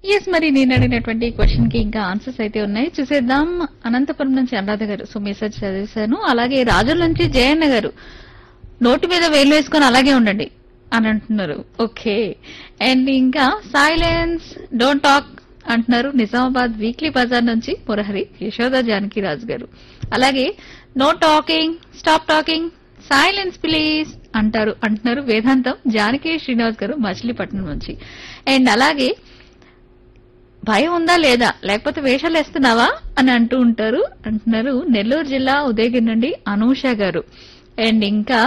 yes మరి నేను అడిగినటువంటి క్వశ్చన్ కి ఇంకా ఆన్సర్స్ అయితే ఉన్నాయి చూసేద్దాం అనంతపురం నుంచి అనురాధ గారు సో మెసేజ్ చదివేశాను అలాగే రాజుల నుంచి జయన్న గారు నోటి మీద వేలు వేసుకొని అలాగే ఉండండి అని అంటున్నారు ఓకే అండ్ ఇంకా సైలెన్స్ డోంట్ టాక్ అంటున్నారు నిజామాబాద్ వీక్లీ బజార్ నుంచి మురహరి యశోద జానకి రాజు గారు అలాగే no talking stop talking silence please అంటారు అంటున్నారు వేదాంతం జానకి శ్రీనివాస్ గారు మచిలీపట్నం నుంచి అండ్ అలాగే భయం ఉందా లేదా లేకపోతే వేషాలు వేస్తున్నావా అని అంటూ ఉంటారు అంటున్నారు నెల్లూరు జిల్లా ఉదయగిరి నుండి అనూష గారు అండ్ ఇంకా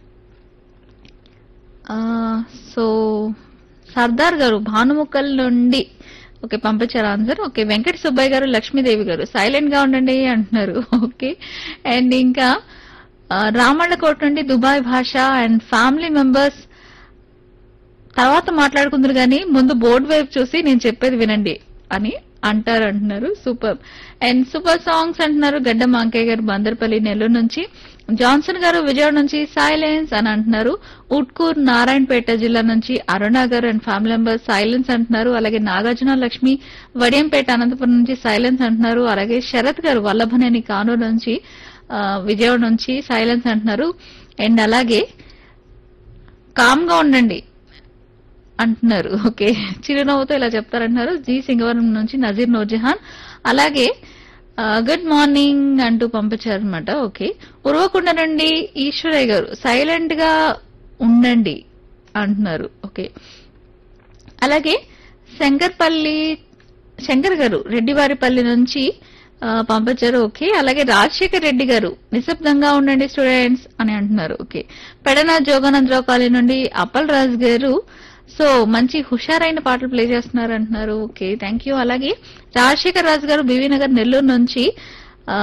ఆ, సో సర్దార్ గారు భానుముక్కల్ నుండి ఓకే పంపించారు ఆన్సర్ ఓకే వెంకట సుబ్బయ్య గారు లక్ష్మీదేవి గారు సైలెంట్ గా ఉండండి అంటున్నారు ఓకే అండ్ ఇంకా ఆ, రామళ్ళకోట నుండి దుబాయ్ భాష అండ్ ఫ్యామిలీ మెంబర్స్ తర్వాత మాట్లాడుకుందరు కానీ ముందు బోర్డు వైపు చూసి నేను చెప్పేది వినండి అని అంటారు అంటున్నారు సూపర్ అండ్ సూపర్ సాంగ్స్ అంటున్నారు గడ్డ మాంకయ్య గారు బందర్పల్లి నెల్లూరు నుంచి జాన్సన్ గారు విజయవాడ నుంచి సైలెన్స్ అని అంటున్నారు ఉట్కూర్ నారాయణపేట జిల్లా నుంచి అరుణ గారు అండ్ ఫ్యామిలీ మెంబర్స్ సైలెన్స్ అంటున్నారు అలాగే నాగార్జున లక్ష్మి వడియంపేట అనంతపురం నుంచి సైలెన్స్ అంటున్నారు అలాగే శరత్ గారు వల్లభనేని కానూరు నుంచి ఆ, విజయవాడ నుంచి సైలెన్స్ అంటున్నారు అండ్ అలాగే కామ్ గా ఉండండి అంటున్నారు ఓకే చిరునవ్వుతో ఇలా చెప్తారంటున్నారు జి సింగవరం నుంచి నజీర్ నూర్జహాన్ అలాగే గుడ్ మార్నింగ్ అంటూ పంపించారనమాట ఓకే ఉరవకొండ నుండి ఈశ్వరయ్య గారు సైలెంట్ గా ఉండండి అంటున్నారు ఓకే అలాగే శంకర్పల్లి శంకర్ గారు రెడ్డివారిపల్లి నుంచి ఆ, పంపించారు ఓకే అలాగే రాజశేఖర్ రెడ్డి గారు నిశ్శబ్దంగా ఉండండి స్టూడెంట్స్ అని అంటున్నారు ఓకే పెడన జోగానందరావు కాలనీ నుండి అప్పల్ రాజ్ గారు సో మంచి హుషారైన పాటలు ప్లే చేస్తున్నారు అంటున్నారు ఓకే థ్యాంక్ యూ అలాగే రాజశేఖర్ రాజు గారు బీవీ నగర్ నెల్లూరు నుంచి ఆ,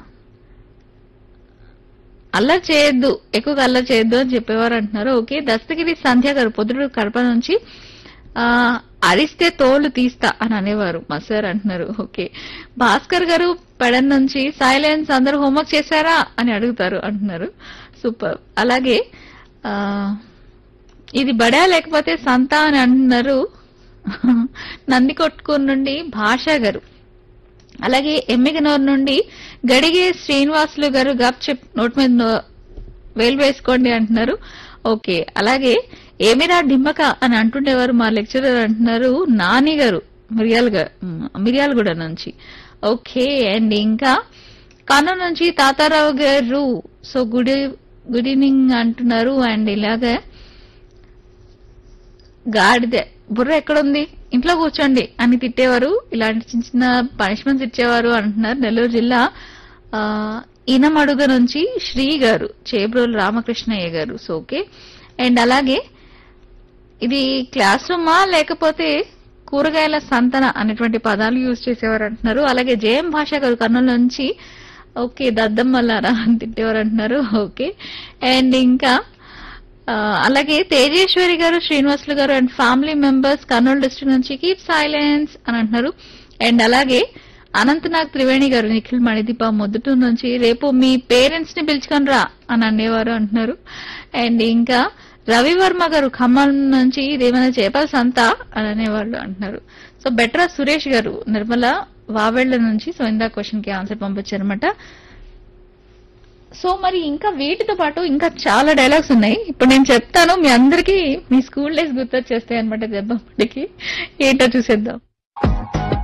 అల్లరి చేయొద్దు ఎక్కువగా అల్లరి చేయొద్దు అని చెప్పేవారు అంటున్నారు ఓకే దస్తగిరి సంధ్య గారు పొద్దుడు కడప నుంచి ఆ అరిస్తే తోలు తీస్తా అని అనేవారు మా సార్ అంటున్నారు ఓకే భాస్కర్ గారు పెడన్ నుంచి సైలెన్స్ అందరూ హోంవర్క్ చేశారా అని అడుగుతారు అంటున్నారు సూపర్ అలాగే ఆ ఇది బడా లేకపోతే సంత అని అంటున్నారు నందికొట్కూరు నుండి భాషా గారు అలాగే ఎమ్మిగనూరు నుండి గడిగే శ్రీనివాసులు గారు గప్ చెప్ నోట్ మీద నో- వేలు వేసుకోండి అంటున్నారు ఓకే అలాగే ఏమిరా డిమ్మక అని అంటుండేవారు మా లెక్చరర్ అంటున్నారు నాని గారు మిర్యాలగ మిర్యాలగూడ నుంచి ఓకే అండ్ ఇంకా కర్నూలు నుంచి తాతారావు గారు సో గుడ్ గుడ్ ఈవినింగ్ అంటున్నారు అండ్ ఇలాగే గాడిదే బుర్ర ఎక్కడుంది ఇంట్లో కూర్చోండి అని తిట్టేవారు ఇలాంటి చిన్న చిన్న పనిష్మెంట్స్ ఇచ్చేవారు అంటున్నారు నెల్లూరు జిల్లా ఆ, ఇనమడుగ నుంచి శ్రీ గారు చేబ్రోలు రామకృష్ణయ్య గారు సో ఓకే అండ్ అలాగే ఇది క్లాస్ రూమా లేకపోతే కూరగాయల సంతన అనేటువంటి పదాలు యూజ్ చేసేవారు అంటున్నారు అలాగే జేఎం భాష గారు కర్నూలు నుంచి ఓకే దద్దమ్మలారా అని తిట్టేవారు అంటున్నారు ఓకే అండ్ ఇంకా ఆ, అలాగే తేజేశ్వరి గారు శ్రీనివాసులు గారు and family members Kurnool district నుంచి కీప్ సైలెన్స్ అని అంటున్నారు అండ్ అలాగే అనంతనాగ్ త్రివేణి గారు నిఖిల్ మణిదీప మొదటి నుంచి రేపు మీ పేరెంట్స్ ని పిలుచుకొని రా అని అనేవారు అంటున్నారు అండ్ ఇంకా రవివర్మ గారు ఖమ్మం నుంచి ఇదేమైనా చేపల సంత అని అనేవాళ్ళు అంటున్నారు సో బెట్రా సురేష్ గారు నిర్మల వావెళ్ల నుంచి సో ఇందా క్వశ్చన్ కి ఆన్సర్ పంపించారనమాట సో మరి ఇంకా వీటితో పాటు ఇంకా చాలా డైలాగ్స్ ఉన్నాయి ఇప్పుడు నేను చెప్తాను మీ అందరికీ మీ స్కూల్ డేస్ గుర్తొచ్చేస్తాయి అనమాట దెబ్బకి ఏంటో చూసేద్దాం